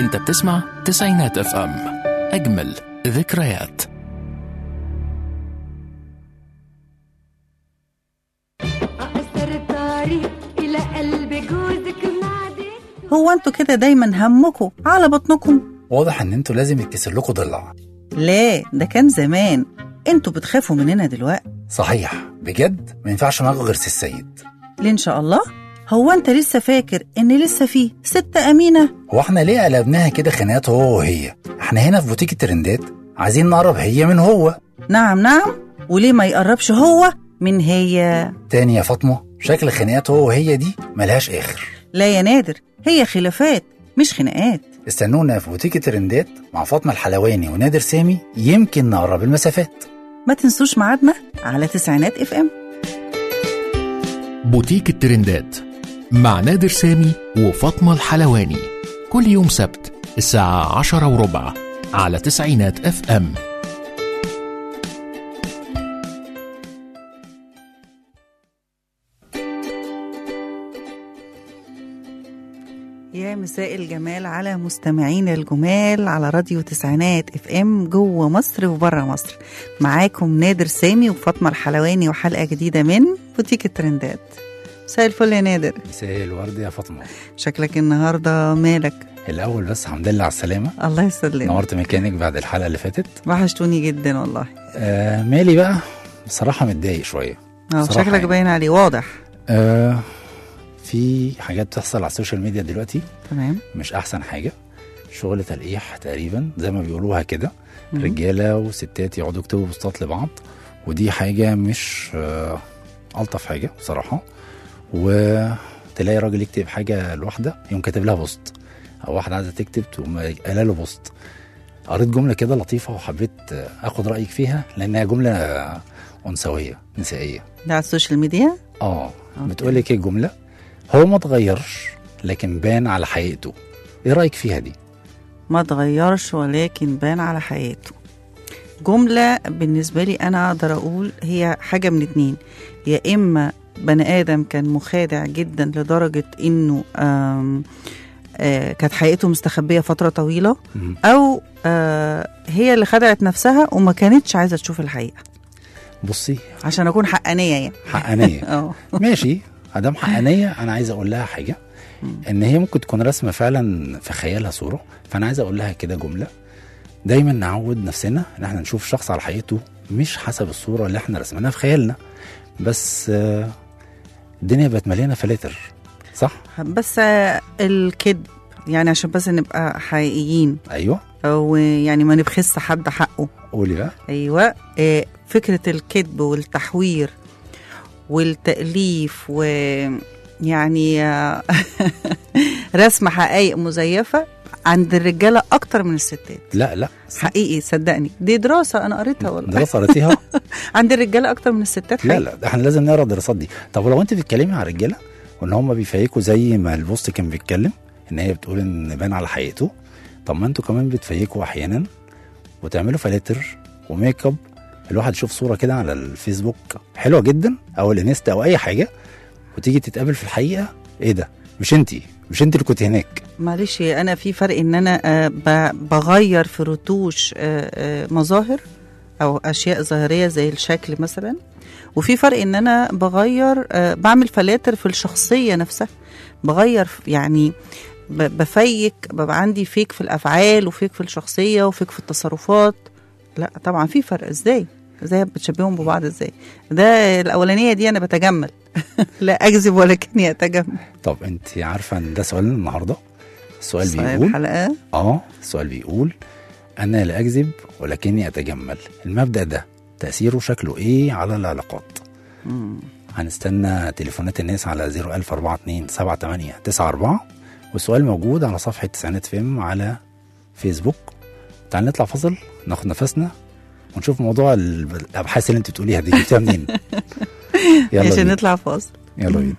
انت بتسمع تسعينات اف ام اجمل ذكريات أقصر الطريق إلى قلب جوزك ناديت هو انتوا كده دايما همكم على بطنكم واضح ان انتوا لازم يتكسر لكم ضلع لا ده كان زمان انتوا بتخافوا مننا دلوقتي صحيح بجد ما ينفعش معاكم غير سي السيد ليه ان شاء الله هو انت لسه فاكر ان لسه فيه ست امينه هو احنا ليه قلبناها كده خناقات هو وهي احنا هنا في بوتيك الترندات عايزين نقرب هي من هو نعم نعم وليه ما يقربش هو من هي تاني يا فاطمه شكل خناقات هو وهي دي ملهاش اخر لا يا نادر هي خلافات مش خناقات استنونا في بوتيك الترندات مع فاطمه الحلواني ونادر سامي يمكن نقرب المسافات ما تنسوش ميعادنا على تسعينات اف ام بوتيك الترندات مع نادر سامي وفاطمة الحلواني كل يوم سبت الساعة عشرة وربع على تسعينات اف ام يا مساء الجمال على مستمعينا الجمال على راديو تسعينات اف ام جوه مصر وبره مصر معاكم نادر سامي وفاطمه الحلواني وحلقه جديده من بوتيك الترندات مساء الفل يا نادر مساء الورد يا فاطمه شكلك النهارده مالك الاول بس الحمد لله على السلامه الله يسلمك نورت ميكانيك بعد الحلقه اللي فاتت وحشتوني جدا والله آه مالي بقى بصراحه متضايق شويه اه بصراحة شكلك يعني. باين عليه واضح آه في حاجات بتحصل على السوشيال ميديا دلوقتي تمام مش احسن حاجه شغل تلقيح تقريبا زي ما بيقولوها كده مم. رجاله وستات يقعدوا يكتبوا بوستات لبعض ودي حاجه مش آه، الطف حاجه بصراحه وتلاقي راجل يكتب حاجه لواحده يقوم كاتب لها بوست او واحده عايزه تكتب تقوم قايله له بوست قريت جمله كده لطيفه وحبيت آه، اخد رايك فيها لانها جمله آه، انثويه نسائيه ده على السوشيال ميديا اه أوكي. بتقول لك ايه الجمله هو ما اتغيرش لكن بان على حقيقته ايه رايك فيها دي ما اتغيرش ولكن بان على حياته جملة بالنسبة لي أنا أقدر أقول هي حاجة من اتنين يا إما بني آدم كان مخادع جدا لدرجة إنه آم، آه، كانت حقيقته مستخبية فترة طويلة مم. أو آه، هي اللي خدعت نفسها وما كانتش عايزة تشوف الحقيقة بصي عشان أكون حقانية يعني حقانيه اه ماشي ادام حقانيه انا عايز اقول لها حاجه ان هي ممكن تكون رسمه فعلا في خيالها صوره فانا عايز اقول لها كده جمله دايما نعود نفسنا ان احنا نشوف شخص على حقيقته مش حسب الصوره اللي احنا رسمناها في خيالنا بس آه، الدنيا بقت مليانه فلاتر صح بس آه، الكذب يعني عشان بس نبقى حقيقيين ايوه أو يعني ما نبخس حد حقه قولي بقى ايوه آه، فكره الكذب والتحوير والتاليف ويعني آه، رسم حقائق مزيفه عند الرجاله اكتر من الستات لا لا حقيقي صدقني دي دراسه انا قريتها والله دراسه قريتيها عند الرجاله اكتر من الستات لا حقيقي. لا ده احنا لازم نقرا الدراسات دي طب ولو انت بتتكلمي على الرجاله وان هم بيفيكوا زي ما البوست كان بيتكلم ان هي بتقول ان بان على حقيقته طب ما انتوا كمان بتفيكوا احيانا وتعملوا فلاتر وميك اب الواحد يشوف صوره كده على الفيسبوك حلوه جدا او الانستا او اي حاجه وتيجي تتقابل في الحقيقه ايه ده مش انت مش انت اللي كنت هناك معلش انا في فرق ان انا آه، ب- بغير في رتوش آه، آه، مظاهر او اشياء ظاهريه زي الشكل مثلا وفي فرق ان انا بغير آه، بعمل فلاتر في الشخصيه نفسها بغير في- يعني ب- بفيك ببقى عندي فيك في الافعال وفيك في الشخصيه وفيك في التصرفات لا طبعا في فرق ازاي ازاي بتشبههم ببعض ازاي ده الاولانيه دي انا بتجمل لا اكذب ولكني اتجمل طب انت عارفه ان ده سؤال النهارده السؤال صاحب بيقول الحلقه اه السؤال بيقول انا لا اكذب ولكني اتجمل المبدا ده تاثيره شكله ايه على العلاقات مم. هنستنى تليفونات الناس على 01042 7894 والسؤال موجود على صفحه تسعينات فيم على فيسبوك تعال نطلع فاصل ناخد نفسنا ونشوف موضوع ال- الابحاث اللي انت بتقوليها دي جبتها منين يلا عشان بينا نطلع فاصل يلا بينا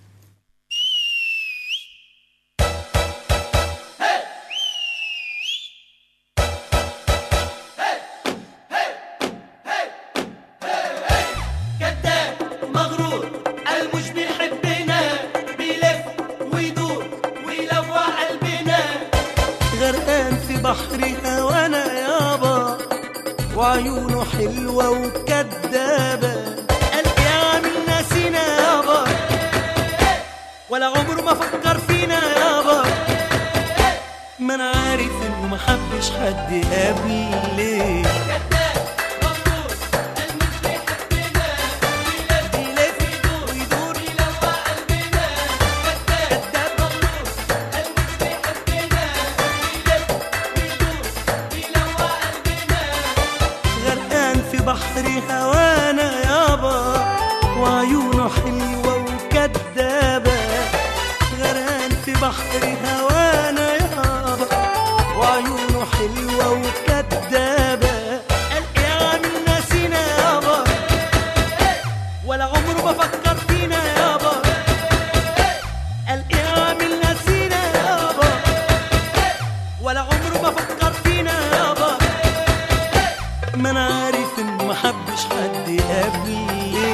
كذاب مغرور المش بيحبنا بيلف ويدور ويلوع قلبنا غير وعيونه حلوة وكدابة قال يا عم ناسينا يابا ولا عمره ما فكر فينا يابا ما انا عارف انه ما حبش حد قبلي بيلف ويدور كداب غرقان في بحر هوانا يابا وعيونه حلوة وكدابة غرقان في بحر هوانا يابا وعيونه حلوة وكدابة قال يا عم ناسينا يابا ولا عمره ما فكر فينا يابا قال يا عم ناسينا يابا ولا عمره ما فكر فينا يابا ما انا عارف انه ما حبش حد قبلي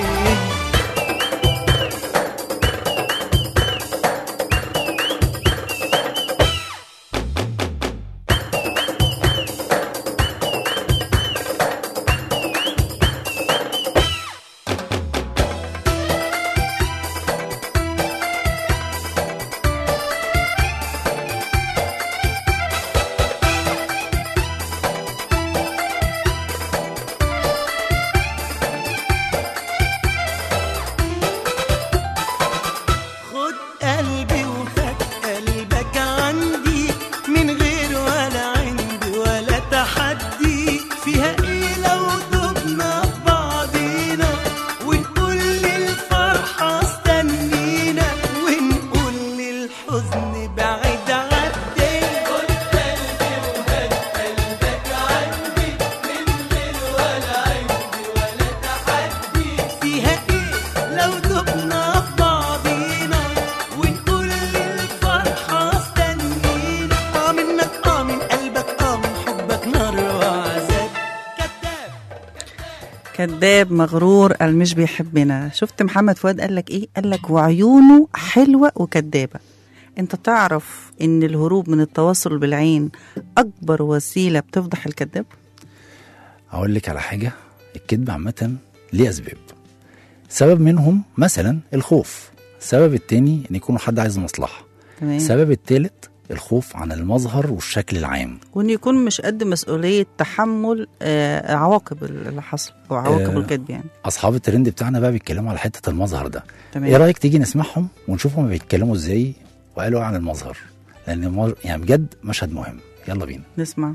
خد قلبي وهات قلبك عندي من غير ولا عندي ولا تحدي فيها ايه لو دبنا في بعضينا ونقول للفرحة استنينا ونقول للحزن بعيد عدي خد قلبي وهات قلبك عندي من غير ولا عندي ولا تحدي فيها ايه لو دبنا في بعضينا ونقول للفرحة استنينا اه منك اه من قلبك اه من حبك نار وعذاب كذاب كذاب مغرور قال مش بيحبنا شفت محمد فؤاد قال لك ايه قال لك وعيونه حلوه وكذابه انت تعرف ان الهروب من التواصل بالعين اكبر وسيله بتفضح الكذاب اقول لك على حاجه الكذب عامه ليه اسباب سبب منهم مثلا الخوف السبب التاني ان يكون حد عايز مصلحه تمام السبب التالت الخوف عن المظهر والشكل العام وان يكون مش قد مسؤوليه تحمل آه عواقب اللي حصل او عواقب آه. الكذب يعني اصحاب الترند بتاعنا بقى بيتكلموا على حته المظهر ده ايه تمام رايك تيجي نسمعهم ونشوف هم بيتكلموا ازاي وقالوا إيه عن المظهر لان المظ- يعني بجد مشهد مهم يلا بينا نسمع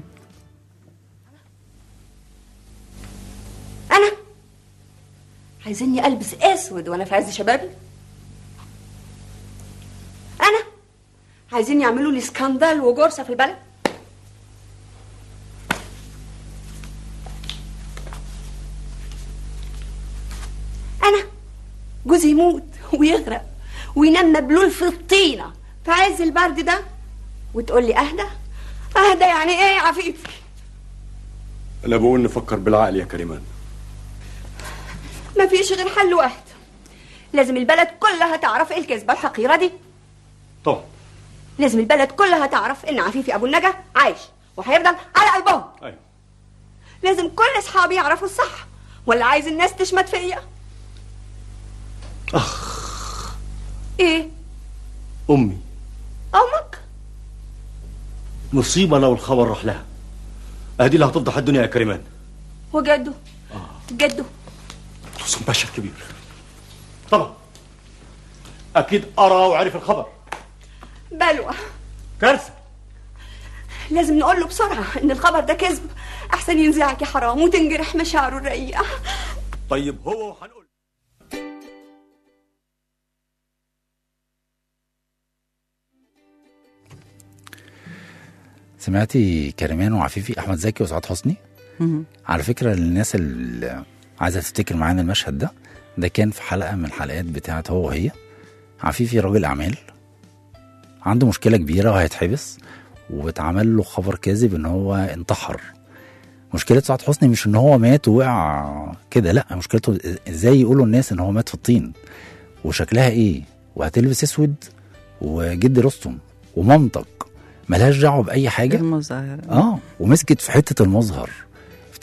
انا عايزيني البس اسود وانا في عز شبابي انا عايزين يعملوا لي سكاندال وجرسه في البلد انا جوزي يموت ويغرق وينام مبلول في الطينه في عز البرد ده وتقول لي اهدى اهدى يعني ايه يا عفيفي انا بقول نفكر بالعقل يا كريمان ما فيش غير حل واحد لازم البلد كلها تعرف ايه الكذبه الحقيره دي طبعا لازم البلد كلها تعرف ان عفيفي ابو النجا عايش وهيفضل على قلبهم ايوه لازم كل اصحابي يعرفوا الصح ولا عايز الناس تشمت فيا اخ ايه امي امك مصيبه لو الخبر راح لها ادي اللي هتفضح الدنيا يا كريمان وجده جده خصوصا باشا الكبير طبعا اكيد قرا وعرف الخبر بلوى كارثه لازم نقول له بسرعه ان الخبر ده كذب احسن ينزعك يا حرام وتنجرح مشاعره الرقيقه طيب هو وهنقول سمعتي كريمان وعفيفي احمد زكي وسعاد حسني مهم. على فكره الناس اللي عايزه تفتكر معانا المشهد ده ده كان في حلقه من الحلقات بتاعت هو وهي عفيفي راجل اعمال عنده مشكله كبيره وهيتحبس واتعمل له خبر كاذب ان هو انتحر مشكله سعاد حسني مش ان هو مات ووقع كده لا مشكلته ازاي يقولوا الناس ان هو مات في الطين وشكلها ايه وهتلبس اسود وجد رستم ومامتك ملهاش دعوه باي حاجه المظاهر اه ومسكت في حته المظهر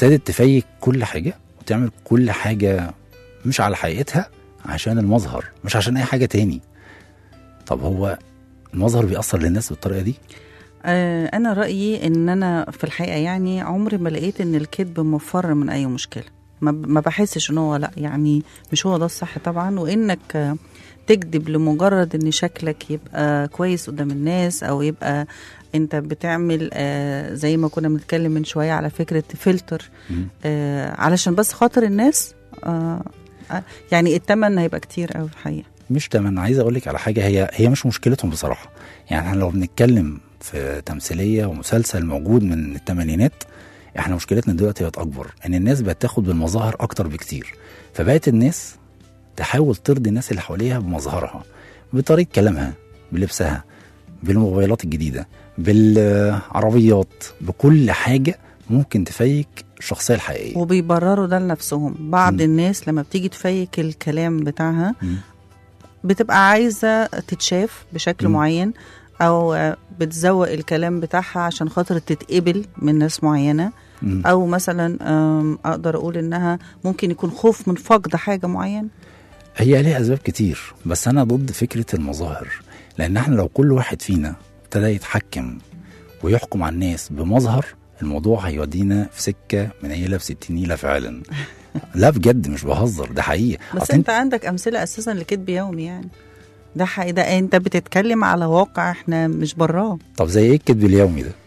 ابتدت تفيك كل حاجه وتعمل كل حاجه مش على حقيقتها عشان المظهر مش عشان اي حاجه تاني طب هو المظهر بيأثر للناس بالطريقه دي آه، انا رايي ان انا في الحقيقه يعني عمري ما لقيت ان الكذب مفر من اي مشكله ما ب- ما بحسش ان هو لا يعني مش هو ده الصح طبعا وانك آه، تكذب لمجرد ان شكلك يبقى كويس قدام الناس او يبقى انت بتعمل آه، زي ما كنا بنتكلم من شويه على فكره فلتر مم. آه، علشان بس خاطر الناس آه، آه، يعني التمن هيبقى كتير قوي الحقيقه مش تمام عايز اقول لك على حاجه هي هي مش مشكلتهم بصراحه يعني احنا لو بنتكلم في تمثيليه ومسلسل موجود من الثمانينات احنا مشكلتنا دلوقتي بقت اكبر ان الناس بقت تاخد بالمظاهر اكتر بكتير فبقت الناس تحاول ترضي الناس اللي حواليها بمظهرها بطريقه كلامها بلبسها بالموبايلات الجديده بالعربيات بكل حاجه ممكن تفيك الشخصيه الحقيقيه وبيبرروا ده لنفسهم بعض مم. الناس لما بتيجي تفيك الكلام بتاعها مم. بتبقى عايزة تتشاف بشكل مم. معين أو آه، بتزوق الكلام بتاعها عشان خاطر تتقبل من ناس معينة مم. أو مثلا آم، أقدر أقول إنها ممكن يكون خوف من فقد حاجة معينة هي ليها اسباب كتير بس انا ضد فكره المظاهر لان احنا لو كل واحد فينا ابتدى يتحكم ويحكم على الناس بمظهر الموضوع هيودينا في سكه منيله في 60 نيله فعلا لا بجد مش بهزر ده حقيقي بس أصل أنت عندك أمثلة أساسا لكذب يومي يعني ده حقيقي ده أنت بتتكلم على واقع إحنا مش براه طب زي ايه الكذب اليومي ده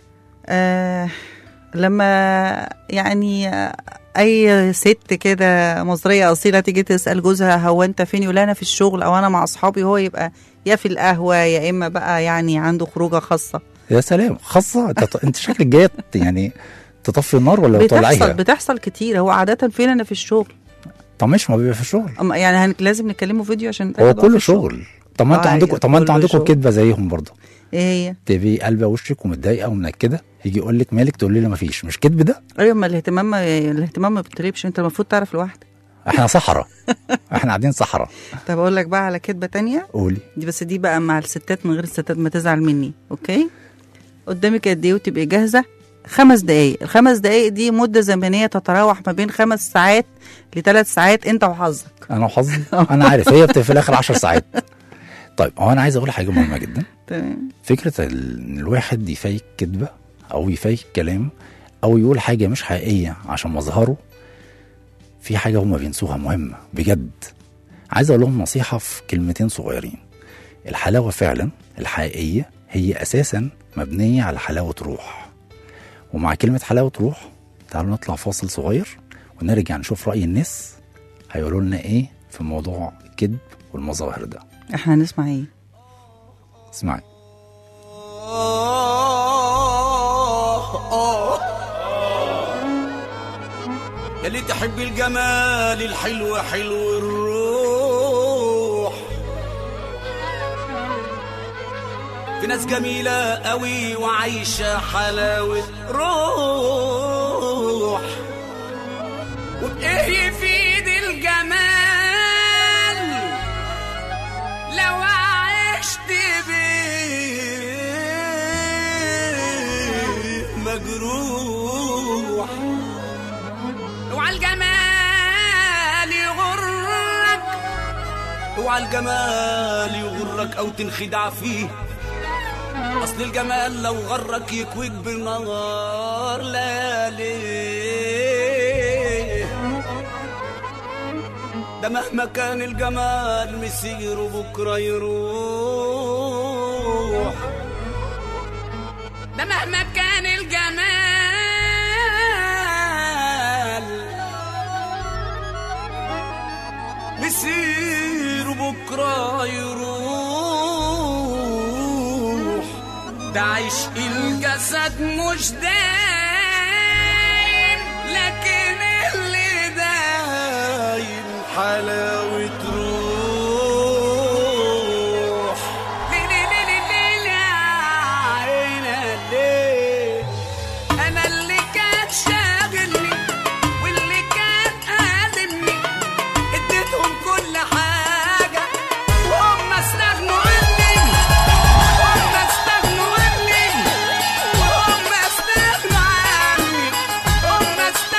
آه لما يعني آه، اي ست كده مصريه اصيله تيجي تسال جوزها هو انت فين يقول انا في الشغل او انا مع اصحابي هو يبقى يا في القهوه يا اما بقى يعني عنده خروجه خاصه يا سلام خاصه انت انت شكلك جاي يعني تطفي النار ولا بتحصل تولعيها بتحصل كتير هو عاده فين انا في الشغل طب مش ما بيبقى في الشغل أما يعني هن... لازم نكلمه فيديو عشان هو نتأكد في كله الشغل. شغل طب ما انتوا آه، عندكم طب ما انتوا كله عندكم شغل. كدبه زيهم برضه ايه هي تبقي قلبه وشك ومتضايقه ومنكده يجي يقول لك مالك تقول لي مفيش مش كدب ده ايوه ما الاهتمام الاهتمام ما بيطلبش انت المفروض تعرف لوحدك احنا صحراء احنا قاعدين صحراء طب اقول لك بقى على كدبه تانية قولي دي بس دي بقى مع الستات من غير الستات ما تزعل مني اوكي قدامك قد ايه وتبقي جاهزه خمس دقايق الخمس دقايق دي مده زمنيه تتراوح ما بين خمس ساعات لثلاث ساعات انت وحظك انا وحظي انا عارف هي بتبقى في الاخر 10 ساعات طيب هو انا عايز اقول حاجه مهمه جدا تمام فكره ال- ان الواحد يفيك كدبه او يفيك كلام او يقول حاجه مش حقيقيه عشان مظهره في حاجه هما بينسوها مهمه بجد عايز اقول لهم نصيحه في كلمتين صغيرين الحلاوه فعلا الحقيقيه هي اساسا مبنيه على حلاوه روح ومع كلمه حلاوه روح تعالوا نطلع فاصل صغير ونرجع نشوف راي الناس هيقولوا لنا ايه في موضوع الكذب والمظاهر ده احنا هنسمع ايه اسمعي يلي تحب الجمال الحلو حلو الروح في ناس جميلة قوي وعايشة حلاوة روح وبإيه يفيد الجمال لو عشت بيه مجروح اوعى الجمال يغرك اوعى الجمال يغرك او تنخدع فيه اصل الجمال لو غرك يكويك بالنهار لا ليه ده مهما كان الجمال مسيره بكره يروح ده مهما كان الجمال مسيره بكرة يروح ده عشق الجسد مش دايم لكن اللي دايم حلاوة روح ليلي ليلي ليلي يا عيني ليه انا اللي كان شاغلني واللي كان قادمني اديتهم كل حاجة وهم استغنوا عني وهم استغنوا عني وهم استغنوا عني هم استغنوا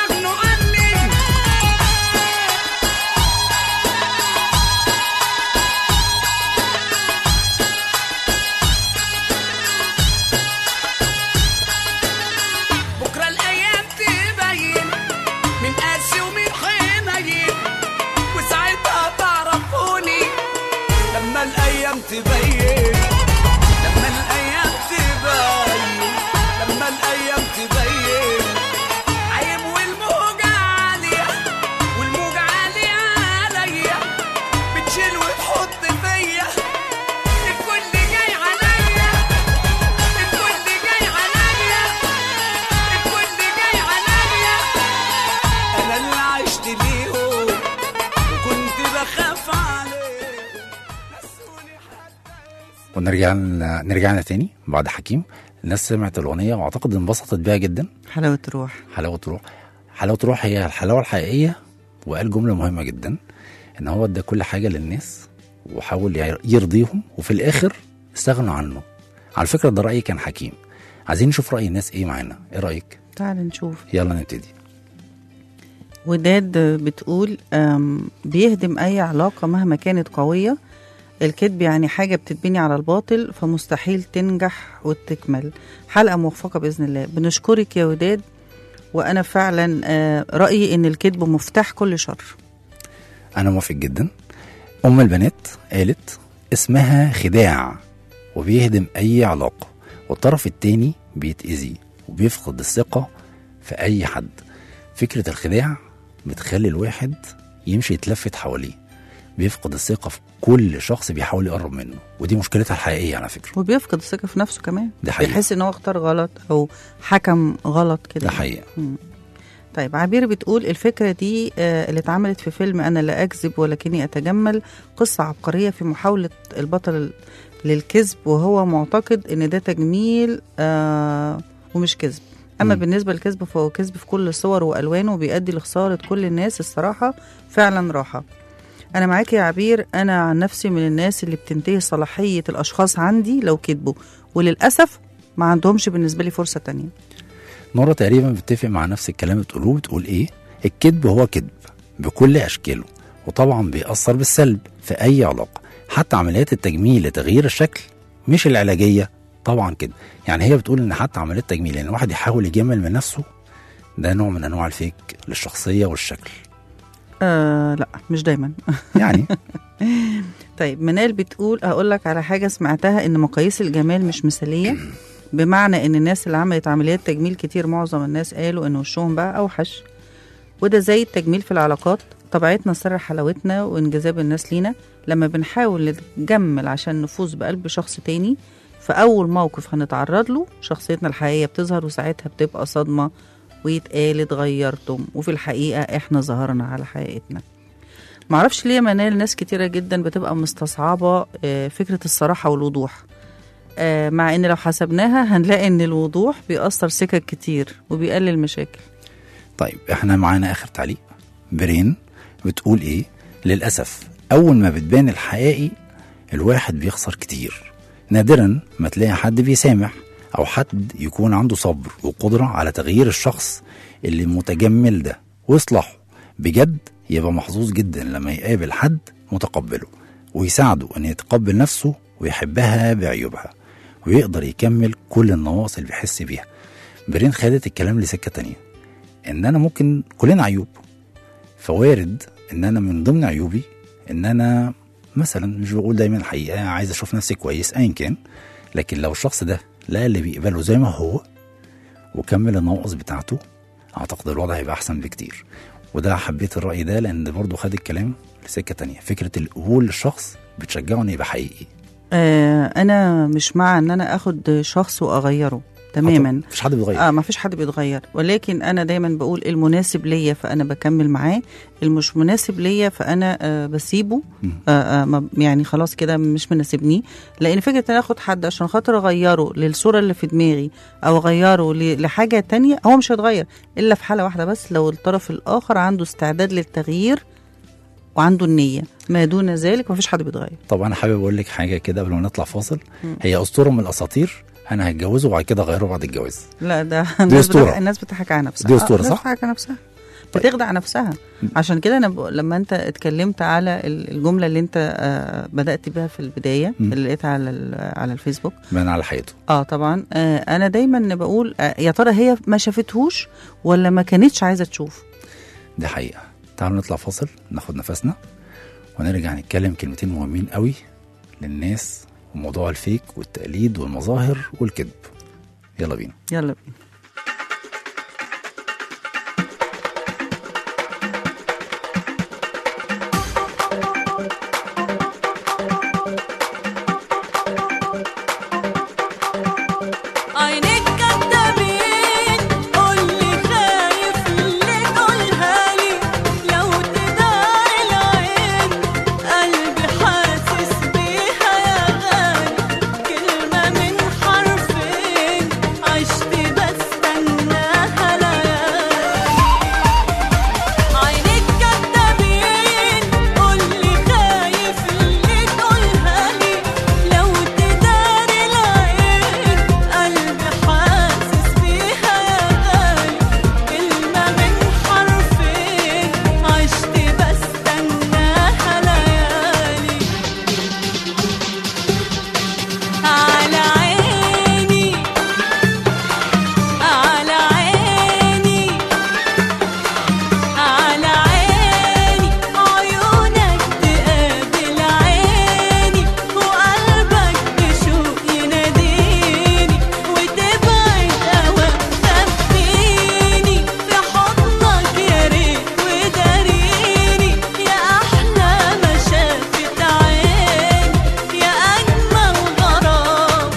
تبين لما الايام تبين لما الايام تبين عيب والموجة عالية والموجة عالية عليا بتشيل وتحط فيا الكل جاي عليا الكل جاي عليا الكل جاي عليا انا اللي عشت ليهم وكنت بخاف عليهم نسوني حتى ونرجع لنا نرجع لنا تاني بعد حكيم الناس سمعت الاغنيه واعتقد انبسطت بيها جدا حلاوه روح حلاوه روح حلاوه روح هي الحلاوه الحقيقيه وقال جمله مهمه جدا ان هو ادى كل حاجه للناس وحاول يع- يرضيهم وفي الاخر استغنوا عنه على فكره ده رايي كان حكيم عايزين نشوف راي الناس ايه معانا ايه رايك تعال نشوف يلا نبتدي وداد بتقول أم، بيهدم أي علاقة مهما كانت قوية الكذب يعني حاجة بتتبني على الباطل فمستحيل تنجح وتكمل حلقة موفقة بإذن الله بنشكرك يا وداد وأنا فعلا آه، رأيي إن الكذب مفتاح كل شر انا موافق جدا ام البنات قالت اسمها خداع وبيهدم اي علاقه والطرف التاني بيتاذي وبيفقد الثقه في اي حد فكره الخداع بتخلي الواحد يمشي يتلفت حواليه بيفقد الثقه في كل شخص بيحاول يقرب منه ودي مشكلتها الحقيقيه على فكره وبيفقد الثقة في نفسه كمان ده حقيقي. بيحس إن هو اختار غلط أو حكم غلط كده ده حقيقه طيب عبير بتقول الفكرة دي آه، اللي اتعملت في فيلم أنا لا أكذب ولكني أتجمل قصة عبقرية في محاولة البطل للكذب وهو معتقد إن ده تجميل آه ومش كذب أما مم. بالنسبة للكذب فهو كذب في كل صور وألوانه وبيؤدي لخسارة كل الناس الصراحة فعلا راحة أنا معاك يا عبير أنا عن نفسي من الناس اللي بتنتهي صلاحية الأشخاص عندي لو كذبوا وللأسف ما عندهمش بالنسبة لي فرصة تانية نورة تقريبا بتتفق مع نفس الكلام اللي بتقولوه بتقول ايه الكذب هو كذب بكل اشكاله وطبعا بيأثر بالسلب في اي علاقة حتى عمليات التجميل لتغيير الشكل مش العلاجية طبعا كده يعني هي بتقول ان حتى عمليات تجميل يعني الواحد يحاول يجمل من نفسه ده نوع من انواع الفيك للشخصية والشكل آه لا مش دايما يعني طيب منال بتقول هقول لك على حاجه سمعتها ان مقاييس الجمال مش مثاليه بمعنى ان الناس اللي عملت عمليات تجميل كتير معظم الناس قالوا ان وشهم بقى اوحش وده زي التجميل في العلاقات طبيعتنا سر حلاوتنا وانجذاب الناس لينا لما بنحاول نتجمل عشان نفوز بقلب شخص تاني في اول موقف هنتعرض له شخصيتنا الحقيقيه بتظهر وساعتها بتبقى صدمه ويتقال اتغيرتم وفي الحقيقه احنا ظهرنا على حقيقتنا معرفش ليه يا منال ناس كتيرة جدا بتبقى مستصعبة آه، فكرة الصراحة والوضوح آه، مع ان لو حسبناها هنلاقي ان الوضوح بيأثر سكك كتير وبيقلل مشاكل طيب احنا معانا اخر تعليق برين بتقول ايه للاسف اول ما بتبان الحقيقي الواحد بيخسر كتير نادرا ما تلاقي حد بيسامح او حد يكون عنده صبر وقدرة على تغيير الشخص اللي متجمل ده واصلاحه بجد يبقى محظوظ جدا لما يقابل حد متقبله ويساعده ان يتقبل نفسه ويحبها بعيوبها ويقدر يكمل كل النواقص اللي بيحس بيها برين خدت الكلام لسكة تانية ان انا ممكن كلنا عيوب فوارد ان انا من ضمن عيوبي ان انا مثلا مش بقول دايما الحقيقه عايز اشوف نفسي كويس ايا كان لكن لو الشخص ده لا اللي بيقبله زي ما هو وكمل النواقص بتاعته اعتقد الوضع هيبقى احسن بكتير وده حبيت الراي ده لان برضه خد الكلام لسكه تانية فكره القبول للشخص بتشجعه انه يبقى حقيقي آه انا مش مع ان انا اخد شخص واغيره تماما مفيش حد بيتغير اه ما فيش حد بيتغير ولكن انا دايما بقول المناسب ليا فانا بكمل معاه المش مناسب ليا فانا آه بسيبه مم. آه آه ما- يعني خلاص كده مش مناسبني لان فكره ان أنا اخد حد عشان خاطر اغيره للصوره اللي في دماغي او اغيره ل- لحاجه تانية هو مش هيتغير الا في حاله واحده بس لو الطرف الاخر عنده استعداد للتغيير وعنده النيه ما دون ذلك مفيش حد بيتغير طب انا حابب اقول لك حاجه كده قبل ما نطلع فاصل هي اسطوره من الاساطير انا هتجوزه وبعد كده اغيره بعد الجواز لا ده الناس أسطورة. بتضحك الناس بتضحك على نفسها دي أسطورة، آه، الناس صح؟ بتضحك على نفسها بتخدع نفسها عشان كده انا ب... لما انت اتكلمت على ال- الجمله اللي انت آه بدات بيها في البدايه مم. اللي لقيتها على ال- على الفيسبوك من على حياته اه طبعا آه انا دايما بقول آه يا ترى هي ما شافتهوش ولا ما كانتش عايزه تشوف دي حقيقه تعالوا نطلع فاصل ناخد نفسنا ونرجع نتكلم كلمتين مهمين قوي للناس وموضوع الفيك والتقليد والمظاهر والكذب يلا بينا يلا بينا عينيك كدابين قولي خايف اللي تقولها لي لو تدار العين قلبي حاسس بيها يا غالي كلمة من حرفين عشت بستناها ليالي عينيك كدابين قولي خايف اللي تقولها لي لو تدار العين قلبي حاسس بيها يا غالي كلمة من حرفين عشت بستناها ليالي على عيني على عيني على عيني عيونك تقابل عيني وقلبك بشوق يناديني وتبعد أوام خبيني في حضنك يا ريت وداريني يا أحلى ما شافت عيني يا أجمل غرام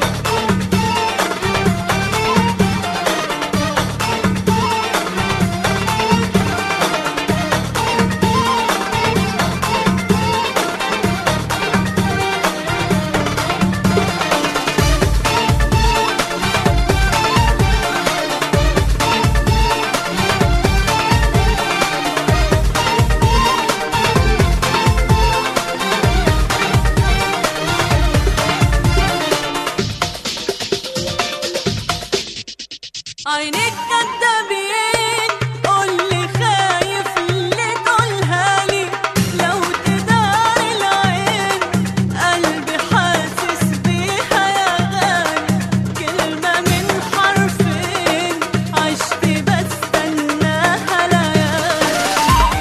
عينيك كدابين قولي خايف اللي تقولها لي لو تدار العين قلبي حاسس بيها يا غالي كلمة من حرفين عشت بستناها ليالي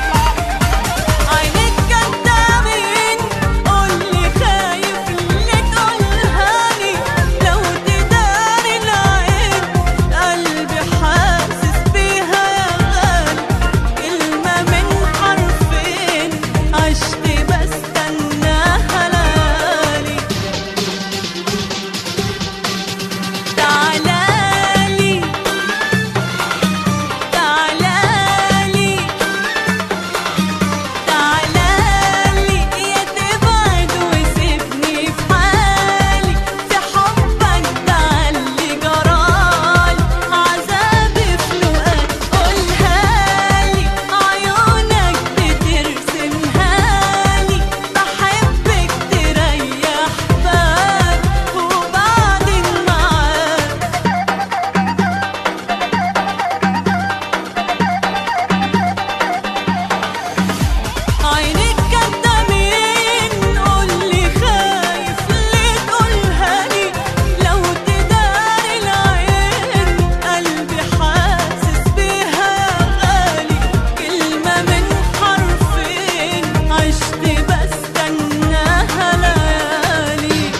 عينيك كدابين قولي خايف اللي تقولها لي لو تدار العين قلبي حاسس بيها يا غالي كلمة من حرفين عشت بستناها ليالي تعالالي تعالالي تعالالي يا تبعد وسيبني في حالي في حبك تعالي جرالي عذابي في لقاك قولهالي عيونك بترسمهالي بحبك تريح بالك وبعدين معاك عينيك كدابين قولي خايف ليه تقولها لي لو تدار العين قلبي حاسس بيها يا غالي كلمة من حرفين عشت بستناها ليالي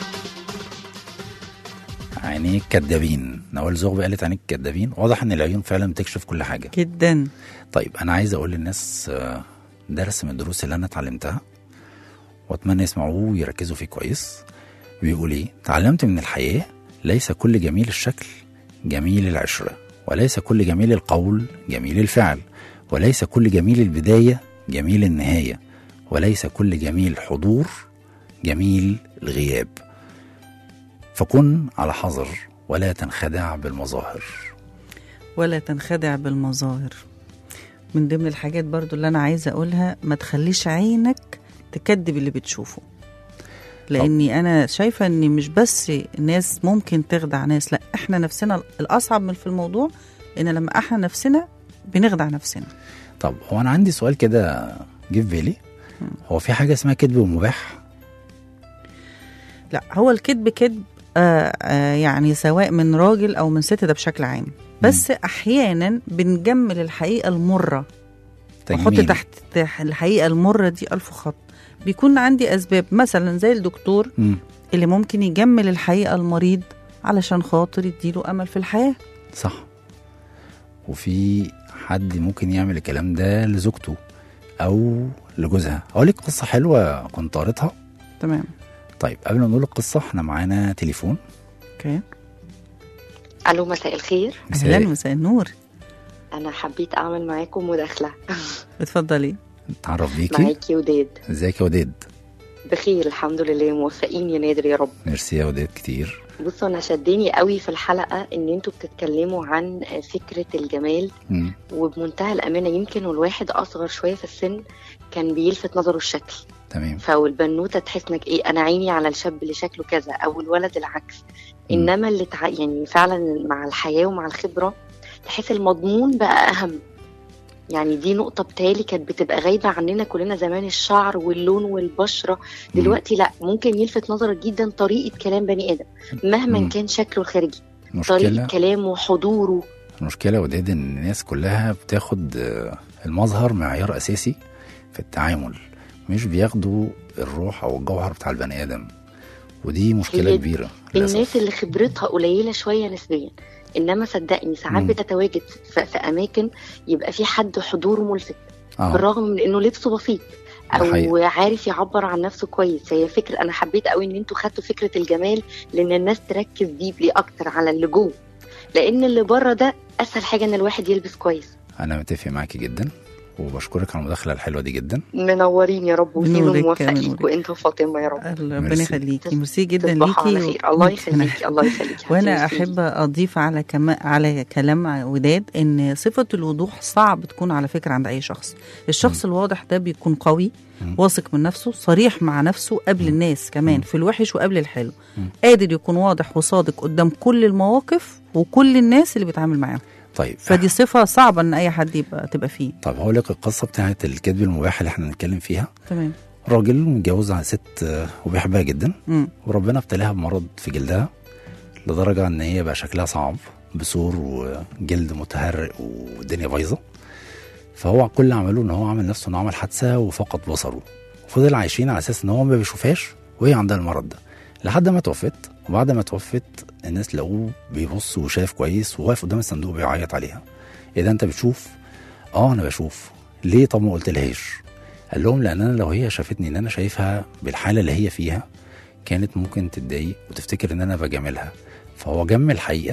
عينيك كدابين نوال زغبي قالت عينيك كدابين واضح ان العيون فعلا بتكشف كل حاجه جدا طيب انا عايز اقول للناس آه، درس من الدروس اللي انا اتعلمتها واتمنى يسمعوه ويركزوا فيه كويس بيقول ايه تعلمت من الحياه ليس كل جميل الشكل جميل العشره وليس كل جميل القول جميل الفعل وليس كل جميل البدايه جميل النهايه وليس كل جميل حضور جميل الغياب فكن على حذر ولا تنخدع بالمظاهر ولا تنخدع بالمظاهر من ضمن الحاجات برضو اللي انا عايزه اقولها ما تخليش عينك تكذب اللي بتشوفه لاني انا شايفه ان مش بس ناس ممكن تخدع ناس لا احنا نفسنا الاصعب من في الموضوع ان لما احنا نفسنا بنخدع نفسنا طب هو انا عندي سؤال كده جه في بالي هو في حاجه اسمها كذب مباح لا هو الكذب كذب آه آه يعني سواء من راجل او من ست ده بشكل عام بس احيانا بنجمل الحقيقه المره واحط تجميل. تحت تحت الحقيقه المره دي الف خط بيكون عندي اسباب مثلا زي الدكتور مم. اللي ممكن يجمل الحقيقه المريض علشان خاطر يديله امل في الحياه صح وفي حد ممكن يعمل الكلام ده لزوجته او لجوزها اقول لك قصه حلوه كنت قريتها تمام طيب قبل ما نقول القصه احنا معانا تليفون اوكي الو مساء الخير مساء. اهلا مساء النور انا حبيت اعمل معاكم مداخله اتفضلي نتعرف بيكي معاكي وداد ازيك يا وداد بخير الحمد لله موفقين يا نادر يا رب ميرسي يا وداد كتير بصوا انا شدني قوي في الحلقه ان انتوا بتتكلموا عن فكره الجمال مم. وبمنتهى الامانه يمكن الواحد اصغر شويه في السن كان بيلفت نظره الشكل تمام فالبنوته تحس انك ايه انا عيني على الشاب اللي شكله كذا او الولد العكس مم. انما اللي تع... يعني فعلا مع الحياه ومع الخبره تحس المضمون بقى اهم يعني دي نقطة بتالي كانت بتبقى غايبة عننا كلنا زمان الشعر واللون والبشرة مم. دلوقتي لا ممكن يلفت نظرك جدا طريقة كلام بني آدم مهما مم. كان شكله الخارجي طريقة المشكله كلامه وحضوره المشكله يا وداد ان الناس كلها بتاخد آه، المظهر معيار اساسي في التعامل مش بياخدوا الروح او الجوهر بتاع البني ادم ودي مشكله هي كبيره الناس للاسف اللي خبرتها قليلة شوية نسبيا انما صدقني ساعات مم. بتتواجد في, في اماكن يبقى في حد حضوره ملفت اه بالرغم من انه لبسه بسيط ده او حقيقي. عارف يعبر عن نفسه كويس هي فكره انا حبيت قوي ان انتوا خدتوا فكره الجمال لان الناس تركز ديبلي اكتر على اللي جوه لان اللي بره ده اسهل حاجه ان الواحد يلبس كويس انا متفق معاكي جدا وبشكرك على المداخله الحلوه دي جدا منورين يا رب وفينا نورك، موفق نورك. ليك وانت وفاطمه يا رب ربنا ميرسي. يخليكي ميرسي جدا تصبحوا على ليكي خير الله و- يخليك الله يخليك وانا هتمسي لي. احب اضيف على كما على كلام وداد ان صفه الوضوح صعب تكون على فكره عند اي شخص الشخص الواضح ده بيكون قوي مم. واثق من نفسه صريح مع نفسه قبل الناس كمان في الوحش وقبل الحلو قادر يكون واضح وصادق قدام كل المواقف وكل الناس اللي بيتعامل معاهم طيب فدي صفه صعبه ان اي حد يبقى تبقى فيه طب هقول لك القصه بتاعت الكذب المباح اللي احنا هنتكلم فيها تمام راجل متجوز على ست آه، وبيحبها جدا مم. وربنا ابتلاها بمرض في جلدها لدرجه ان هي بقى شكلها صعب بثور وجلد متهرق والدنيا بايظه فهو كل اللي عمله ان هو عمل نفسه انه عمل حادثه وفقد بصره وفضل عايشين على اساس ان هو ما بيشوفهاش وهي عندها المرض ده لحد ما توفت وبعد ما توفت الناس لقوه بيبص وشاف كويس وواقف قدام الصندوق بيعيط عليها ايه ده انت بتشوف اه انا بشوف ليه طب ما قلت لهاش قال لهم لان انا لو هي شافتني ان انا شايفها بالحاله اللي هي فيها كانت ممكن تتضايق وتفتكر ان انا بجاملها فهو جمل الحقيقه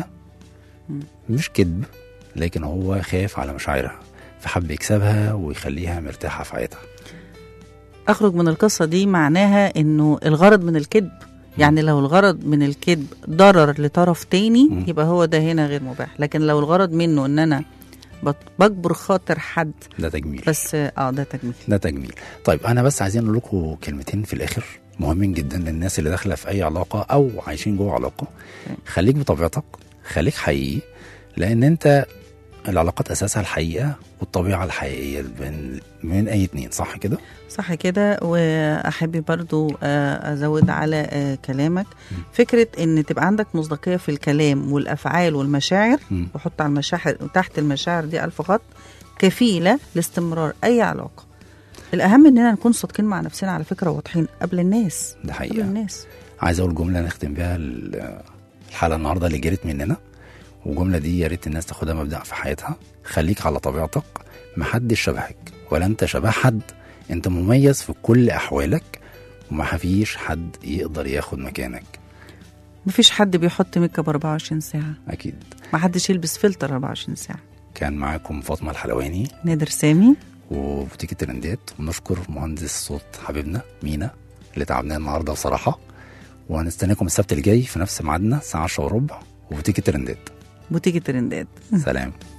مش كذب لكن هو خاف على مشاعرها فحب يكسبها ويخليها مرتاحه في حياتها اخرج من القصه دي معناها انه الغرض من الكذب يعني لو الغرض من الكذب ضرر لطرف تاني مم. يبقى هو ده هنا غير مباح لكن لو الغرض منه ان انا بت- بجبر خاطر حد ده تجميل بس اه ده تجميل ده تجميل طيب انا بس عايزين نقول لكم كلمتين في الاخر مهمين جدا للناس اللي داخله في اي علاقه او عايشين جوه علاقه خليك بطبيعتك خليك حقيقي لان انت العلاقات اساسها الحقيقه والطبيعه الحقيقيه من من اي اتنين صح كده صح كده واحب برضو آه، ازود على آه، كلامك فكره ان تبقى عندك مصداقيه في الكلام والافعال والمشاعر مم. وحط على المشاعر تحت المشاعر دي الف خط كفيله لاستمرار اي علاقه الاهم اننا نكون صادقين مع نفسنا على فكره واضحين قبل الناس ده قبل حقيقه الناس عايز اقول جمله نختم بيها ال- الحلقه النهارده اللي جرت مننا والجمله دي يا ريت الناس تاخدها مبدا في حياتها خليك على طبيعتك محدش شبهك ولا انت شبه حد انت مميز في كل احوالك وما فيش حد يقدر ياخد مكانك مفيش حد بيحط ميك اب 24 ساعه اكيد ما حدش يلبس فلتر 24 ساعه كان معاكم فاطمه الحلواني نادر سامي وبوتيك الترندات ونشكر مهندس الصوت حبيبنا مينا اللي تعبناه النهارده بصراحه وهنستناكم السبت الجاي في نفس ميعادنا الساعه 10 وربع وبوتيك الترندات بوتيك الترندات سلام